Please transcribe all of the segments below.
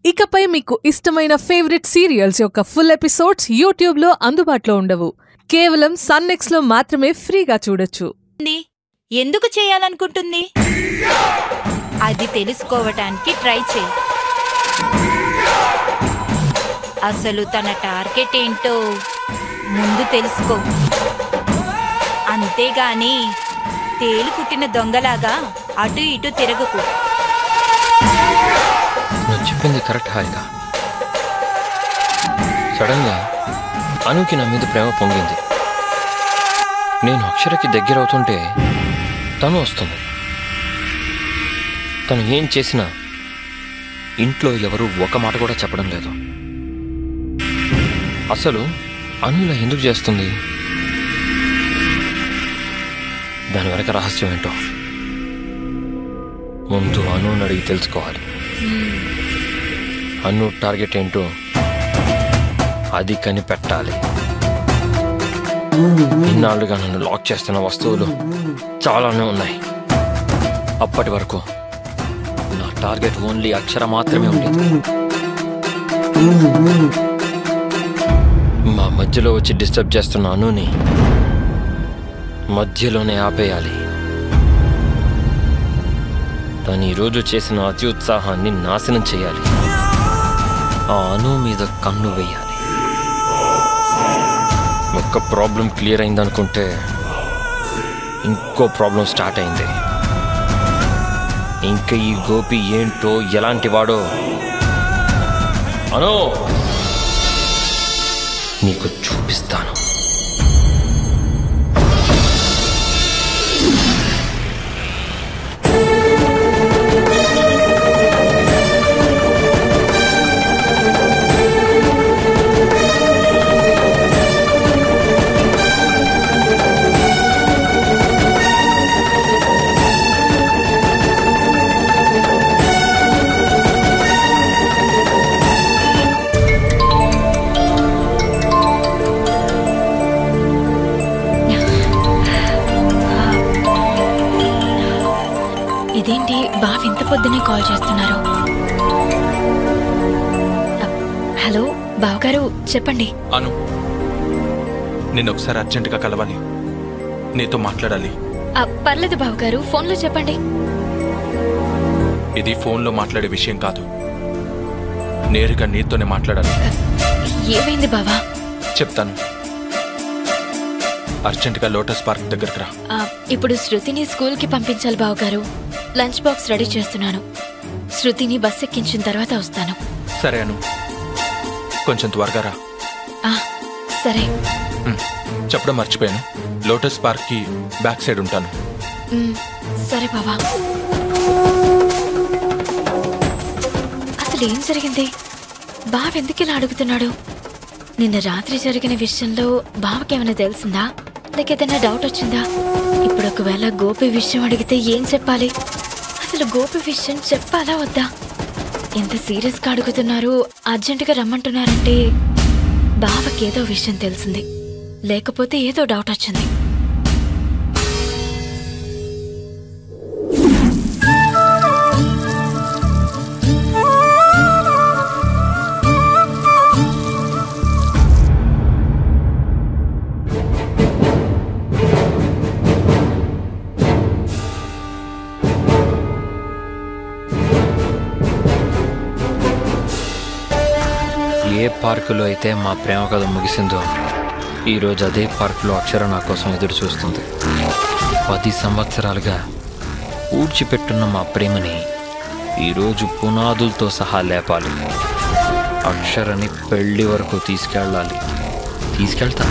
ఇకపై మీకు ఇష్టమైన ఫేవరెట్ సీరియల్స్ యొక్క ఫుల్ ఎపిసోడ్స్ యూట్యూబ్లో అందుబాటులో ఉండవు కేవలం సన్నెక్స్లో మాత్రమే ఫ్రీగా చూడొచ్చు ఉంది? ఎందుకు చేయాలనుకుంటుంది అది తెలుసుకోవటానికి ట్రై చేయి అసలు తన టార్గెట్ ఏంటో ముందు తెలుసుకో అంతేగాని తేలు కుట్టిన దొంగలాగా అటు ఇటు తిరగకు నువ్వు చెప్పింది కరెక్ట్ హారిక సడన్గా అనుకి నా మీద ప్రేమ పొంగింది నేను అక్షరకి దగ్గర అవుతుంటే తను వస్తుంది తను ఏం చేసినా ఇంట్లో ఎవరు ఒక మాట కూడా చెప్పడం లేదు అసలు అను ఇలా ఎందుకు చేస్తుంది దాని వెనక రహస్యం ఏంటో ముందు అనుని అడిగి తెలుసుకోవాలి అన్ను టార్గెట్ ఏంటో అది కనిపెట్టాలి ఇన్నాళ్ళుగా నన్ను లాక్ చేస్తున్న వస్తువులు చాలానే ఉన్నాయి అప్పటి వరకు నా టార్గెట్ ఓన్లీ అక్షర మాత్రమే ఉండేది మా మధ్యలో వచ్చి డిస్టర్బ్ చేస్తున్న అనుని మధ్యలోనే ఆపేయాలి తను ఈరోజు చేసిన అతి ఉత్సాహాన్ని నాశనం చేయాలి ఆ అను మీద కన్ను వేయాలి ఒక్క ప్రాబ్లం క్లియర్ అయిందనుకుంటే ఇంకో ప్రాబ్లం స్టార్ట్ అయింది ఇంకా ఈ గోపి ఏంటో ఎలాంటి వాడో అను నీకు చూపిస్తాను ఇదేంటి బావ ఇంత పొద్దునే కాల్ చేస్తున్నారు అ, హలో బావగారు చెప్పండి అను నేను ఒకసారి అర్జెంటుగా కలవాలి నీతో మాట్లాడాలి అ, పర్లేదు బావగారు ఫోన్లో చెప్పండి ఇది ఫోన్లో మాట్లాడే విషయం కాదు నేరుగా నీతోనే మాట్లాడాలి ఏమైంది బావా చెప్తాను అర్జెంటుగా లోటస్ పార్క్ దగ్గరకు రా ఆ, ఇప్పుడు శృతిని స్కూల్కి పంపించాలి బావగారు లంచ్ బాక్స్ రెడీ చేస్తున్నాను శృతిని బస్ ఎక్కించిన తర్వాత వస్తాను సరే అను కొంచెం త్వరగా రా ఆ, సరే ఉమ్, చెప్పడం మర్చిపోయాను లోటస్ పార్క్కి బ్యాక్ సైడ్ ఉంటాను ఉమ్, సరే బావా అసలు ఏం జరిగింది బావ ఎందుకు ఇలా అడుగుతున్నాడు నిన్న రాత్రి జరిగిన విషయంలో బావకేమైనా తెలిసిందా లేక ఏదైనా డౌట్ వచ్చిందా ఇప్పుడు ఒకవేళ గోపి విషయం అడిగితే ఏం చెప్పాలి అసలు గోపి విషయం చెప్పాలా వద్దా ఎంత సీరియస్గా అడుగుతున్నారు అర్జెంటుగా రమ్మంటున్నారంటే బావకేదో విషయం తెలిసింది లేకపోతే ఏదో డౌట్ వచ్చింది ఏ పార్కులో అయితే మా ప్రేమ కథ ముగిసిందో ఈరోజు అదే పార్కులో అక్షర నా కోసం ఎదురు చూస్తుంది పది సంవత్సరాలుగా ఊడ్చిపెట్టున్న మా ప్రేమని ఈరోజు పునాదులతో సహా లేపాలి అక్షరని పెళ్లి వరకు తీసుకెళ్ళాలి తీసుకెళ్తా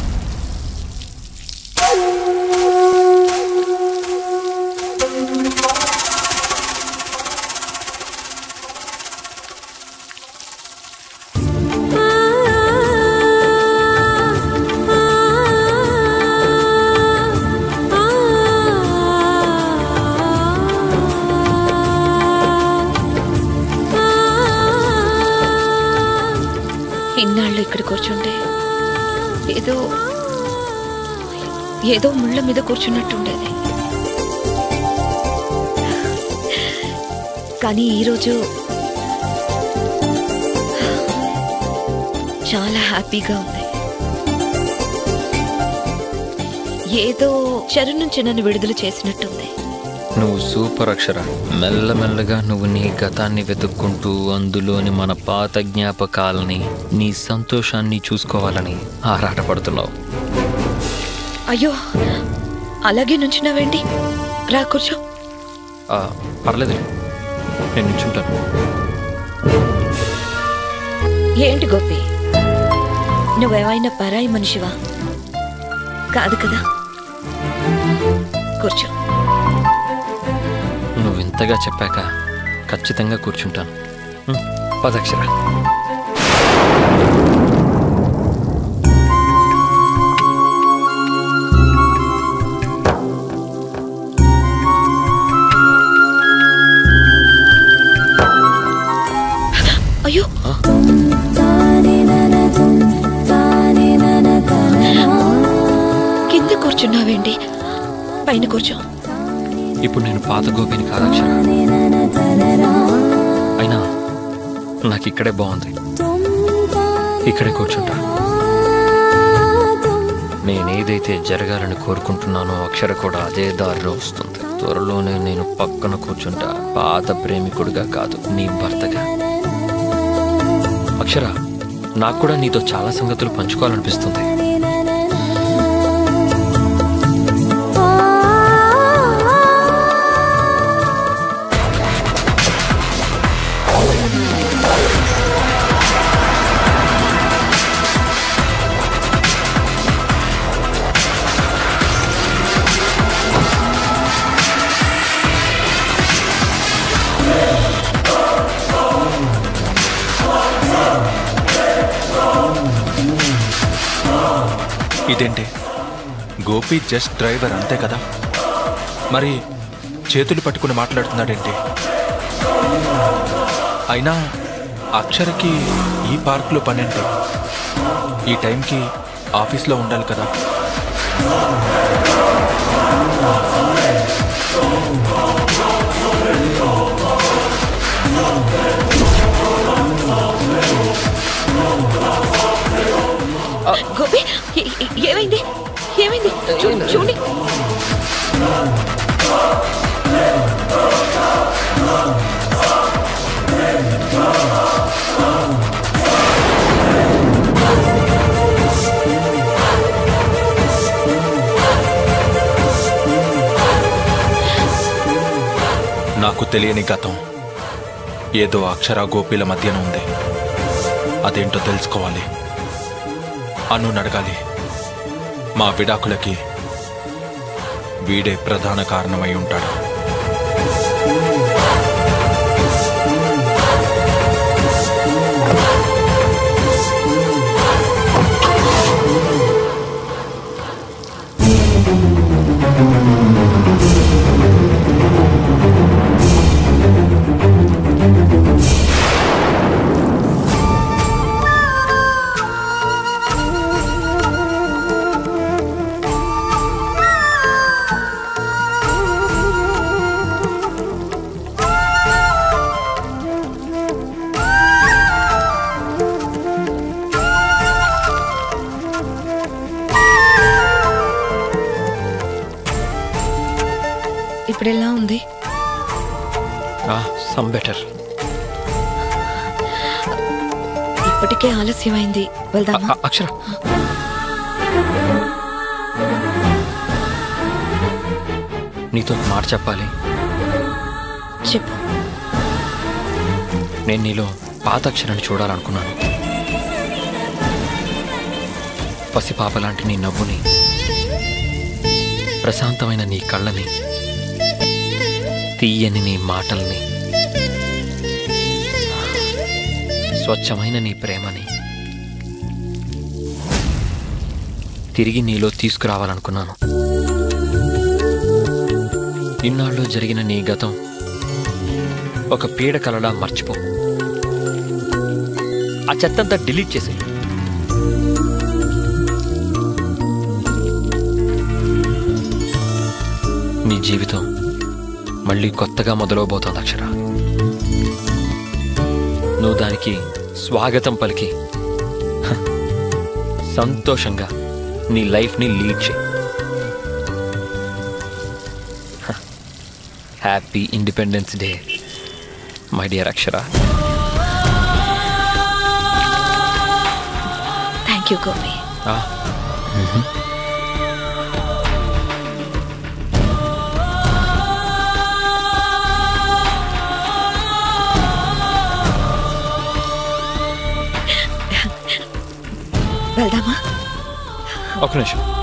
ఇన్నాళ్ళు ఇక్కడ కూర్చుంటే ఏదో ఏదో ముళ్ళ మీద కూర్చున్నట్టుండేది కానీ ఈరోజు చాలా హ్యాపీగా ఉంది ఏదో చెరు నుంచి నన్ను విడుదల చేసినట్టుంది నువ్వు సూపర్ అక్షర మెల్లమెల్లగా నువ్వు నీ గతాన్ని వెతుక్కుంటూ అందులోని మన పాత జ్ఞాపకాలని నీ సంతోషాన్ని చూసుకోవాలని ఆరాటపడుతున్నావు అయ్యో అలాగే నుంచున్నావేంటి రా కూర్చో ఆ, పర్లేదు నేను నిల్చుంటాను ఏంటి గోపి నువ్వేమైనా పరాయి మనిషివా కాదు కదా కూర్చో నువ్వు ఇంతగా చెప్పాక ఖచ్చితంగా కూర్చుంటాను ఉం, పదక్షర అయ్యో కింద కూర్చున్నావేంటి పైన కూర్చో ఇప్పుడు నేను పాత గోపిని కాదక్షర అయినా నాకు ఇక్కడే బాగుంది ఇక్కడే కూర్చుంటా నేనేదైతే జరగాలని కోరుకుంటున్నానో అక్షర కూడా అదే దారిలో వస్తుంది త్వరలోనే నేను పక్కన కూర్చుంటా పాత ప్రేమికుడిగా కాదు నీ భర్తగా అక్షర నాకు కూడా నీతో చాలా సంగతులు పంచుకోవాలనిపిస్తుంది ఇదేంటి గోపి జస్ట్ డ్రైవర్ అంతే కదా మరి చేతులు పట్టుకుని మాట్లాడుతున్నాడేంటి అయినా అక్షరకి ఈ పార్క్లో పనేంటి ఈ టైంకి ఆఫీస్లో ఉండాలి కదా గోపి ఏ- ఏ- ఏమైంది ఏమైంది చూడు చూడండి నాకు తెలియని గతం ఏదో అక్షర గోపిల మధ్యన ఉంది అదేంటో తెలుసుకోవాలి అను అడగాలి మా విడాకులకి వీడే ప్రధాన కారణమై ఉంటాడు ఇప్పుడు ఎలా ఉంది సమ్ బెటర్ ఇప్పటికే ఆలస్యమైంది వెళ్దామా అక్షర నీతో ఒక మాట చెప్పాలి చెప్పు నేను నీలో పాత అక్షరాన్ని చూడాలనుకున్నాను పసిపాప లాంటి నీ నవ్వుని ప్రశాంతమైన నీ కళ్ళని తీయని నీ మాటల్ని స్వచ్ఛమైన నీ ప్రేమని తిరిగి నీలో తీసుకురావాలనుకున్నాను ఇన్నాళ్ళు జరిగిన నీ గతం ఒక పీడ కలలా మర్చిపో ఆ చెత్తంతా డిలీట్ చేసి నీ జీవితం మళ్ళీ కొత్తగా మొదలవబోతోంది అక్షర నువ్వు దానికి స్వాగతం పలికి హ. సంతోషంగా నీ లైఫ్ని లీడ్ చేయి happy independence day my dear Akshara thank you Gopi వెళ్దామా ఒక నిమిషం